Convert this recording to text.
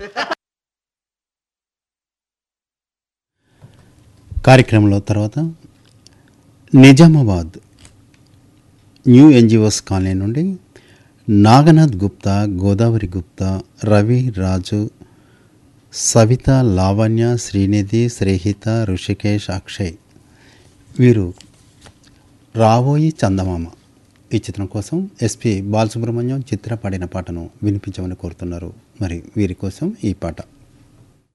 కార్యక్రమంలో తర్వాత Nizamabad new NGOs colony నుండి నాగనాథ్ గుప్తా గోదావరి గుప్తా రవి రాజు సవిత లావణ్య శ్రీనిధి శ్రీహిత ఋషికేష్ అక్షయ్ వీరు రాబోయి చందమామ ఈ చిత్రం కోసం ఎస్పి బాలసుబ్రహ్మణ్యం చిత్ర పాడిన పాటను వినిపించమని కోరుతున్నారు మరి వీరి కోసం ఈ పాట